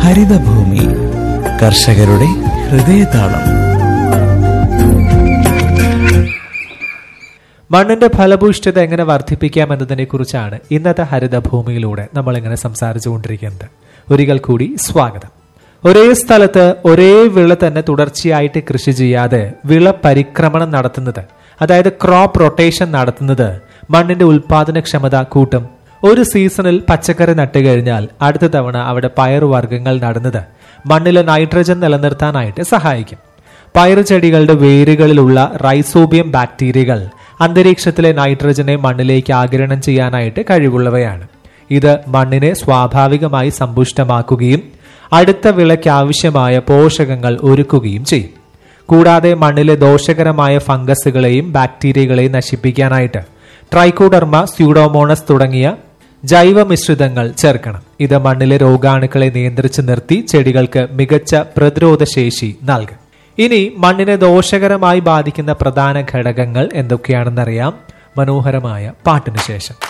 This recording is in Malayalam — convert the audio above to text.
ഹരിതഭൂമി കർഷകരുടെ ഹൃദയതാളം മണ്ണിന്റെ ഫലഭൂഷ്ഠത എങ്ങനെ വർദ്ധിപ്പിക്കാം എന്നതിനെ കുറിച്ചാണ് ഇന്നത്തെ ഹരിതഭൂമിയിലൂടെ നമ്മൾ ഇങ്ങനെ സംസാരിച്ചുകൊണ്ടിരിക്കുന്നത് ഒരിക്കൽ കൂടി സ്വാഗതം ഒരേ സ്ഥലത്ത് ഒരേ വിള തന്നെ തുടർച്ചയായിട്ട് കൃഷി ചെയ്യാതെ വിള പരിക്രമണം നടത്തുന്നത് അതായത് ക്രോപ്പ് റൊട്ടേഷൻ നടത്തുന്നത് മണ്ണിന്റെ ഉൽപാദനക്ഷമത കൂട്ടും ഒരു സീസണിൽ പച്ചക്കറി നട്ടുകഴിഞ്ഞാൽ അടുത്ത തവണ അവിടെ പയറുവർഗ്ഗങ്ങൾ നടുന്നത് മണ്ണിലെ നൈട്രജൻ നിലനിർത്താനായിട്ട് സഹായിക്കും പയറുചെടികളുടെ വേരുകളിലുള്ള റൈസോബിയം ബാക്ടീരിയകൾ അന്തരീക്ഷത്തിലെ നൈട്രജനെ മണ്ണിലേക്ക് ആഗിരണം ചെയ്യാനായിട്ട് കഴിവുള്ളവയാണ് ഇത് മണ്ണിനെ സ്വാഭാവികമായി സമ്പുഷ്ടമാക്കുകയും അടുത്ത വിളയ്ക്ക് ആവശ്യമായ പോഷകങ്ങൾ ഒരുക്കുകയും ചെയ്യും കൂടാതെ മണ്ണിലെ ദോഷകരമായ ഫംഗസുകളെയും ബാക്ടീരിയകളെയും നശിപ്പിക്കാനായിട്ട് ട്രൈക്കോഡർമ സ്യൂഡോമോണസ് തുടങ്ങിയ ജൈവ മിശ്രിതങ്ങൾ ചേർക്കണം ഇത് മണ്ണിലെ രോഗാണുക്കളെ നിയന്ത്രിച്ച് നിർത്തി ചെടികൾക്ക് മികച്ച പ്രതിരോധ ശേഷി നൽകും ഇനി മണ്ണിനെ ദോഷകരമായി ബാധിക്കുന്ന പ്രധാന ഘടകങ്ങൾ എന്തൊക്കെയാണെന്നറിയാം മനോഹരമായ പാട്ടിനു ശേഷം